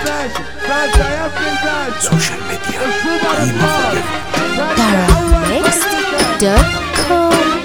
الباشا باشا يا ابن الباشا سوشيال ميديا السوبر قيمة ستار Taranext.com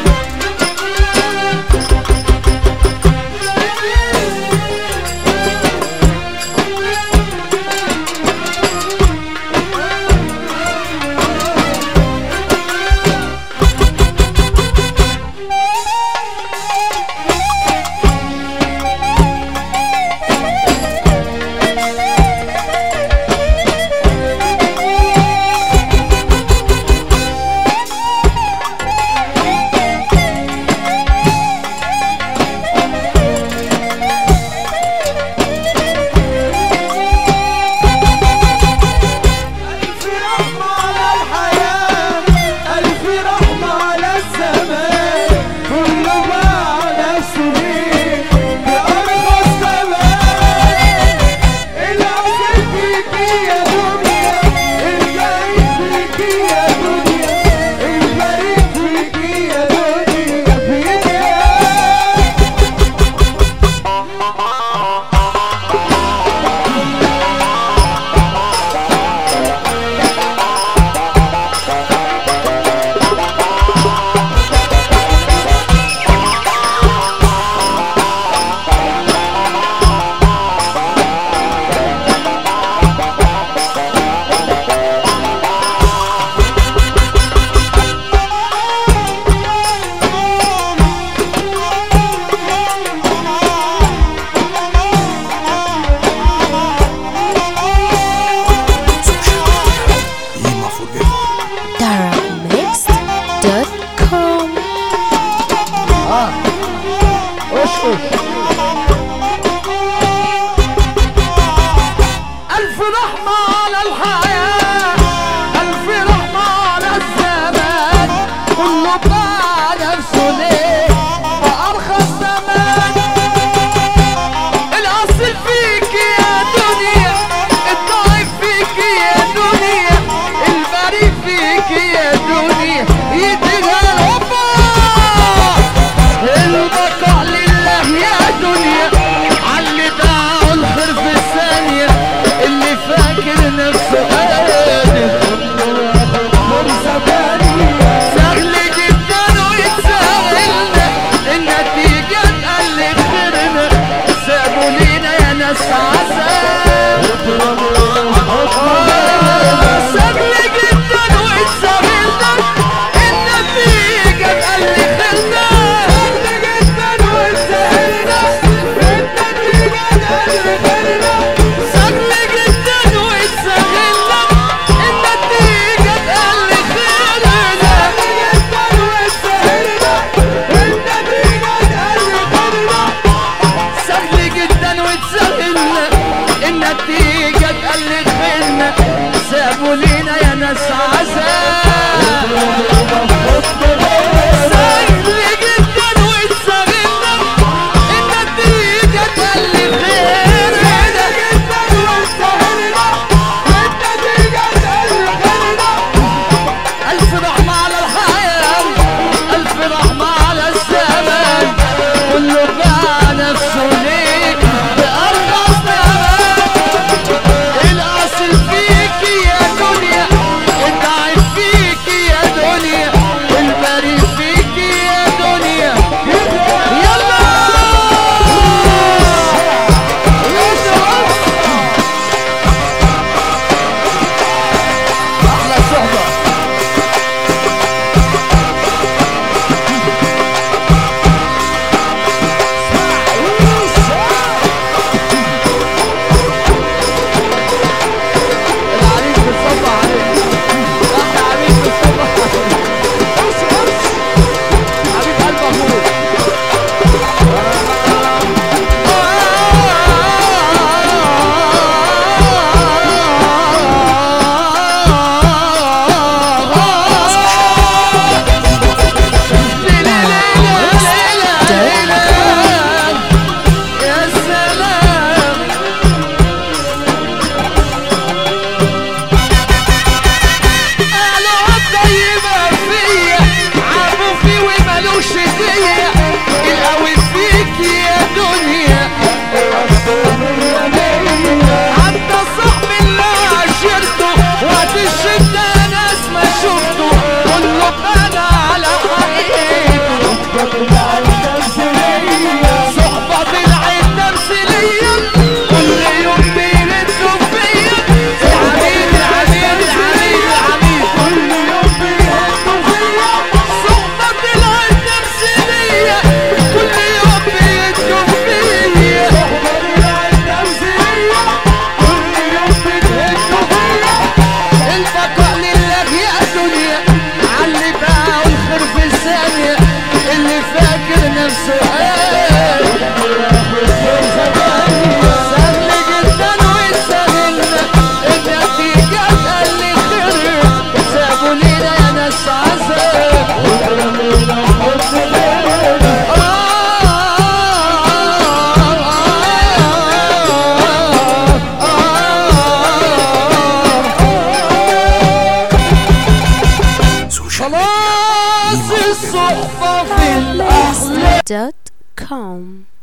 ألف رحمة على الحياة ألف رحمة على الزمان كله بقى على السنين بأرخص ثمن الأصل فيكي يا دنيا البعيد فيكي يا دنيا البعيد فيكي يا دنيا فيكي سوشيال ميديا قيمة فور ايفر Taranext.com ألف رحمة على الحياة ألف رحمة على الزمان كله باع نفسه ليه بأرخص ثمن الأصل فيك يا دنيا الضعيف فيك يا دنيا البريء فيك يا دنيا يديها الوفا البقاء لله يا دنيا علي دعوا الخير في الثانية اللي فاكر نفسه قادر فرصة تانية سهل جدا ويتساهلنا النتيجة تقلب خيرنا سابوا لينا يا ناس عذاب سهل جدا ويتساهلنا النتيجة تقلب خيرنا سهل جدا ويتساهلنا النتيجة تقلب خيرنا سهل جدا ويتساهلنا النتيجة تقلب خيرنا سهل جدا وتسهلنا النتيجة تقلد خيرنا سابوا لينا يا ناس عذاب سهل جدا وتسهلنا النتيجة تقلد خيرنا ألف رحمة على الحياة ألف رحمة على الزمان كله باع نفسه ليك بأرخص ثمن الأصل فيك يا دنيا الضعيف فيك يا دنيا خلاص الصحبة في الأحلام dot com